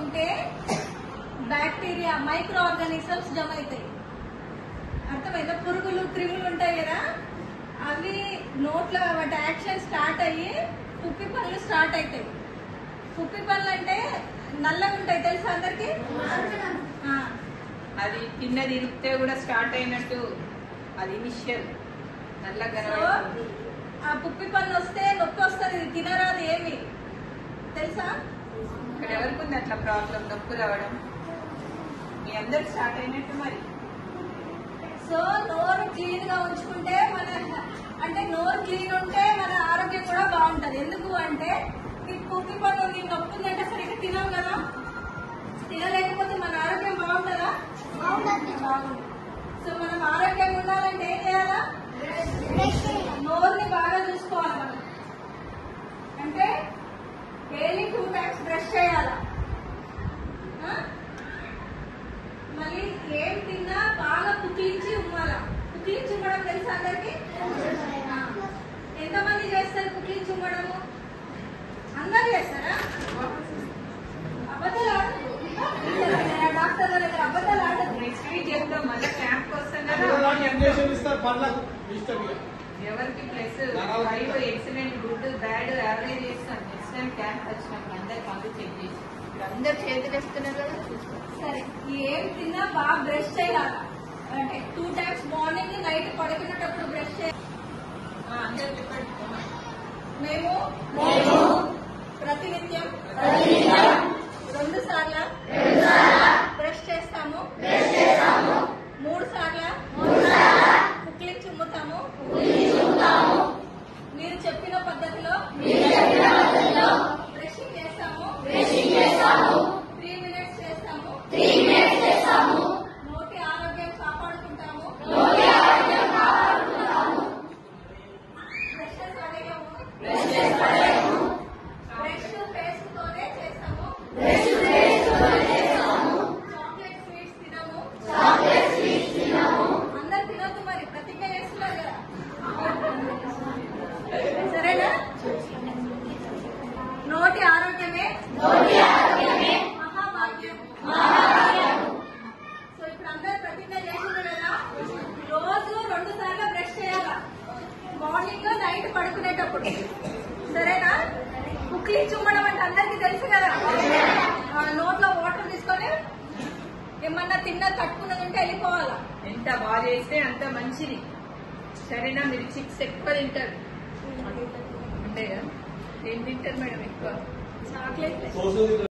ఉంటే bacteria micro organisms జమ అవుతాయి అర్థమైందా పురుగులు క్రిములు ఉంటాయి కదా అవి నోట్లో వాటి యాక్షన్ స్టార్ట్ అయ్యి కుప్పి పనులు స్టార్ట్ అవుతాయి కుప్పి పనులు అంటే నల్లగా ఉంటాయి తెలుసా అందరికి ఆ, అది తిన్నది ఇరిగితే కూడా స్టార్ట్ అయినట్టు అది ఇనిషియల్ నల్ల సో కనబడుతుంది ఆ పుప్పి పనులు వస్తే నొప్పి వస్తుంది ఇది తినరాదు ఏమి తెలుసా ఇక్కడ ఎవరికి ఉంది అట్లా ప్రాబ్లం నొప్పి రావడం మీ అందరికి స్టార్ట్ అయినట్టు మరి సో నోరు క్లీన్ గా ఉంచుకుంటే మన అంటే నోరు క్లీన్ ఉంటే మన ఆరోగ్యం కూడా బాగుంటది ఎందుకు అంటే నీకు పుట్టి పనులు నీకు నొప్పి ఉందంటే సరిగ్గా తినవు కదా తినలేకపోతే మన ఆరోగ్యం బాగుంటుందా బాగుంటుంది సో మనం ఆరోగ్యంగా ఉండాలంటే ఏం చేయాలా నోరుని బాగా చూసుకోవాలి మనం అంటే డైలీ టూ టైమ్స్ బ్రష్ చేయాలా ఆ? మళ్ళీ ఏం తిన్నా బాగా పుక్కిలించి ఉమ్మాలా పుక్కిలించి ఉమ్మడం తెలుసా అందరికి ఆ. ఎంతమంది చేస్తారు పుక్కిలించి ఉమ్మడము అందరు చేస్తారా అబద్ధాలు ఆడదు డాక్టర్ గారి దగ్గర అబద్ధాలు ఆడదు నెక్స్ట్ వీక్ చెప్తాం మళ్ళీ క్యాంప్ వస్తాం అలాంటి కదా ఇంజక్షన్ ఇస్తారు పళ్ళకు ఇష్టం ఇక. ఎవరికి plus five excellent good bad average చేస్తాం నెక్స్ట్ టైం క్యాంప్ వచ్చినప్పుడు అందరు పనులు చెక్ చేసి ఇప్పుడు అందరు చేతులు వేస్తున్నారు కదా చూస్తాం సరే ఏం తిన్నా బాగా బ్రష్ చేయాలి అంటే టూ టైమ్స్ మార్నింగ్ నైట్ పడుకునేటప్పుడు బ్రష్ చేయాలి ఆ, అందరు చెప్పండి మేము ప్రతినిత్యం రెండు సార్ల బ్రష్ చేస్తాము మూడు సార్ల పుక్లించి ఉమ్ముతాము మీరు చెప్పిన పద్ధతిలో బ్రషింగ్ చేస్తాము త్రీ మినిట్స్ చేస్తాము నోటి ఆరోగ్యం కాపాడుకుంటాము బ్రషెస్ పడేయము బ్రష్ పేస్ట్ తోనే చేస్తాము చాక్లెట్ స్వీట్స్ తినము అందరు తినొద్దు మరి ప్రతిజ్ఞ చేస్తున్నారు కదా సరేనా నోటి ఆరోగ్యమే మహాభాగ్యం సో ఇప్పుడు అందరు ప్రతిజ్ఞ చేసిండ్రు కదా రోజు రెండు సార్లు బ్రష్ చేయాలా మార్నింగ్ నైట్ పడుకునేటప్పుడు సరేనా కుక్లీ చుమ్మడం అంటే అందరికీ తెలుసు కదా ఆ, నోట్లో వాటర్ తీసుకొని ఏమన్నా తిన్నా తట్టుకున్నది ఉంటే వెళ్ళిపోవాలా ఎంత బాగా చేస్తే అంత మంచిది సరేనా మీరు చిప్స్ ఎక్కువ తింటారు అంతే కదా ఏం తింటారు మేడం ఎక్కువ చాక్లెట్ సోసు